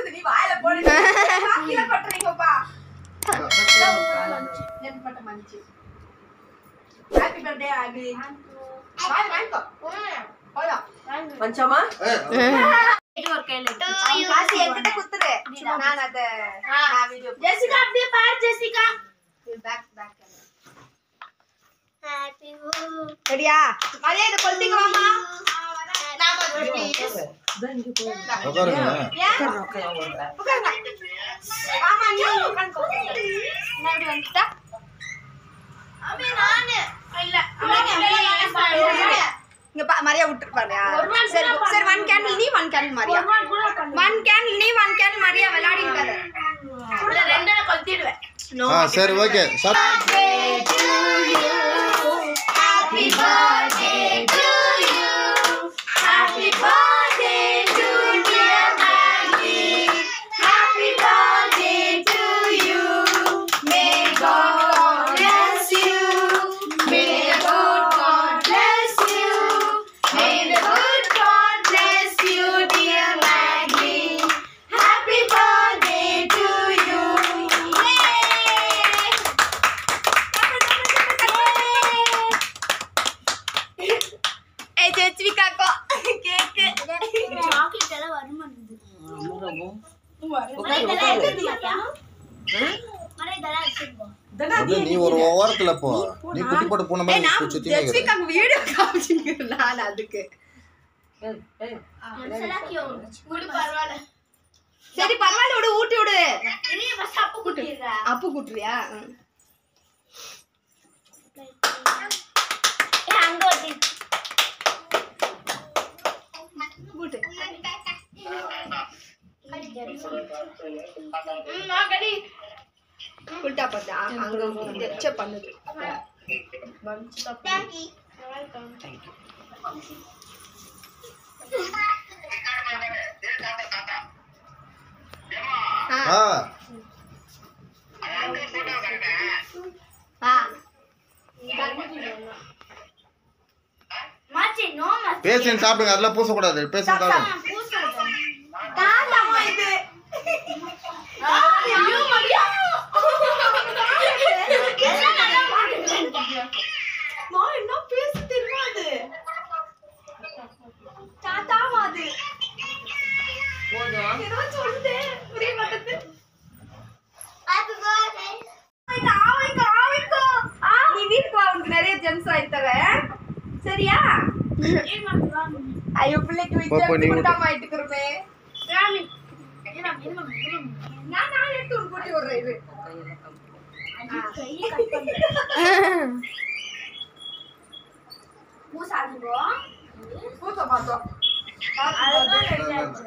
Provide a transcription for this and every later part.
பொக்குது நீ வாயில போடு கீழே பட்டுறீங்கப்பா நெட் பட்ட மன்னிச்சு ஹாப்பி பர்த்டே ஆபி வாய் வாங்கிக்கோ போலாம் பஞ்சமா ஒரு கையில இருக்கு. அவன் காசு என்கிட்ட குத்துரு நான் அத நான் வீடியோ ஜெசிகா அப்படியே பாரு ஜெசிகா பேக் பேக் ஹாப்பி சரியா மரியா இத கொல்லிங்க வாமா நான் கொஞ்சம் ப்ளீஸ் உட்காருங்க ஏன் உட்காருங்க ஆமா நீ உட்கார்ந்து நான் இப்படி வந்துட்டா அம்மே நானு இல்ல இங்க பா மரியா விட்டுருப்பாரு சரி சரி ஒன் கேண்டில் நீ one candle Maria one candle நீ ஒன் கேண்டில் மரியா விளையாடி இருக்காரு ரெண்டு கொளுத்திடுவேன் நோ ஆ சரி ஓகே சாப் Happy birthday to you. Happy birthday to dear Maggie. Happy birthday to you. May God bless you. May the good God bless you. May the good God bless you, dear Maggie. Happy birthday to you. Yay! ஏய் ஜெச்விகா கோ cake chocolate எல்லாம் வருமானது இதெல்லாம் வச்சிருப்போம் அப்படியே நீ ஒரு ஓரத்துல போ நீ குட்டி போட்டு போன ஏய் மாதிரி நான் சுத்தி நிக்கிற ஜெச்விகா வீடியோ காமிச்சிங்க நான் அதுக்கு விடு பரவாயில்ல சரி பரவாயில்ல விடு ஊட்டி விடு இனி ஃபர்ஸ்ட் அப்ப கூட்டிடுறா அப்பு கூட்டுறியா ம். அங்க ஒட்டி கூட்டு உல்டா பார்த்தா அங்க செக் பண்ணுது ஆ ஆ ஆ மாச்சி நோ மாச்சி பேசின்னு சாப்பிடுங்க அதெல்லாம் பூசக்கூடாது பேசின்னு சாப்பிடுங்க பூசுறது தாத்தாமா இது ஐயோ மரியா எல்லாம் நல்லா மாட்டுங்க மா என்ன பேச தெரியாது தாத்தாமா அது ஏதோ சொல்லுது புரிய மாட்டேது ஹாப்பி பர்த்டே ஆவிக்கோ ஆவிக்கோ நீ வீட்டுக்கு வா உனக்கு நிறைய ஜெம்ஸ் வாங்கி தரேன் சரியா ஐயோ பிள்ளைக்கு போ, போ, நீ விஜய் ஊட்டு. கொடுக்காம ஆயிட்டுக்கிறோமே ராமி இரம் இரம் இரம் நான் நான் எடுத்து ஒரு கூட்டி விடுறேன் இது கையை கட் பண்றேன் பூசாதுங்கோ பூச பார்த்தோம் அதுதான் ரெடி ஆச்சு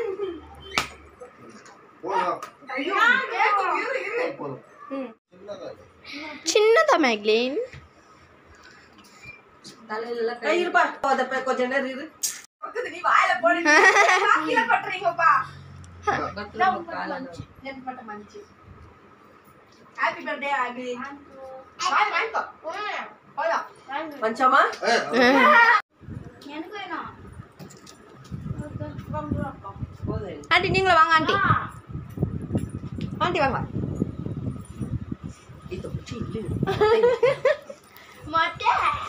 போதும். ஐயோ கேக்கும், இரு இரு போதும். ம். சின்னதா இருக்கு. சின்னதா மேக்லின் ஏய், இருப்பா அத போய் கொஞ்ச நேரம் இரு பக்கத்து நீ வாயில போடு கீழே பட்டுறீங்கப்பா நெட் பட்ட மன்னிச்சு ஹாப்பி பர்த்டே ஆபி வாய் வாங்கிக்கோ போலாம் பஞ்சமா ஏய், எனக்கு வேணும் போதும் ஆண்டி நீங்களும் வாங்க ஆண்டி ஆண்டி வாங்க இது பிடிச்சி இல்லை மொட்டை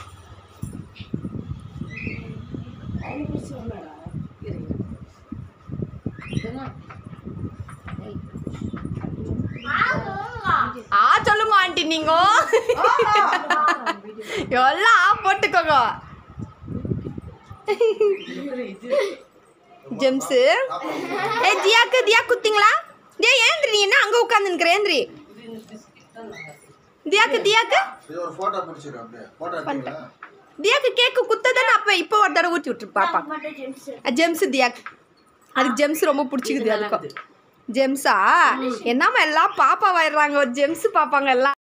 ஆ சொல்லுங்க ஆண்டி நீங்க எல்லாம் ஆ போட்டுக்கோங்க ஜெம்ஸு ஏ தியாக்கு தியா குத்திங்களா தியா ஏந்திரி நீ என்ன அங்கே உட்காந்துருக்குற ஏந்திரி தியாக்கு தியாக்கு இது ஒரு photo பிடிச்சிரு அப்படியே. photo எடுத்தீங்களா? தியாக்கு கேக்கு குத்ததானே அப்போ இப்போ ஒரு தடவை ஊற்றி விட்டுரு பாப்பா மொட்டை ஜெம்ஸ் ஜெம்ஸ் தியாக்கு அதுக்கு ஜெம்ஸ் ரொம்ப பிடிச்சிக்குது அதுக்கும் ஜெம்ஸா என்னம்மா எல்லாம் பாப்பா வயிடுறாங்க ஜெம்ஸ் பாப்பாங்க எல்லாம்